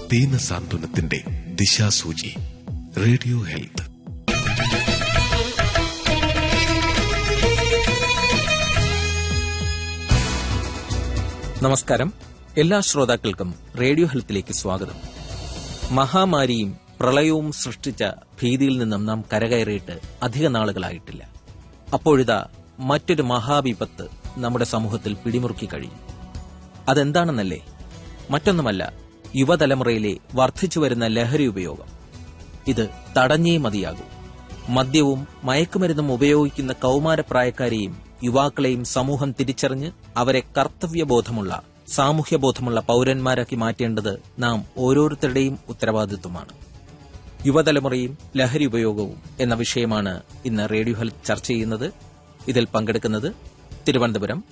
ദീന സാന്ത്വനത്തിന്റെ ദിശാസൂചി radio health നമസ്കാരം എല്ലാ ശ്രോതാക്കൾക്കും റേഡിയോ ഹെൽത്തിലേക്ക് സ്വാഗതം മഹാമാരിയും പ്രളയവും സൃഷ്ടിച്ച ഭീതിയിൽ നിന്നും നാം കരകയറിയിട്ട് അധിക നാളുകളായിട്ടില്ല അപ്പോഴിതാ മറ്റൊരു മഹാവിപത്ത് നമ്മുടെ സമൂഹത്തിൽ പിടിമുറുക്കി കഴിഞ്ഞു അതെന്താണെന്നല്ലേ മറ്റൊന്നുമല്ല യുവതലമുറയിലെ വർദ്ധിച്ചുവരുന്ന ലഹരി ഉപയോഗം ഇത് തടഞ്ഞേ മതിയാകൂ മദ്യവും മയക്കുമരുന്നും ഉപയോഗിക്കുന്ന കൌമാരപ്രായക്കാരെയും യുവാക്കളെയും സമൂഹം തിരിച്ചറിഞ്ഞ് അവരെ കർത്തവ്യബോധമുള്ള സാമൂഹ്യബോധമുള്ള പൌരന്മാരാക്കി മാറ്റേണ്ടത് നാം ഓരോരുത്തരുടെയും ഉത്തരവാദിത്വമാണ് യുവതലമുറയും ലഹരി ഉപയോഗവും എന്ന വിഷയമാണ് ഇന്ന് റേഡിയോ ഹെൽത്ത് ചർച്ച ചെയ്യുന്നത് ഇതിൽ പങ്കെടുക്കുന്നത് തിരുവനന്തപുരം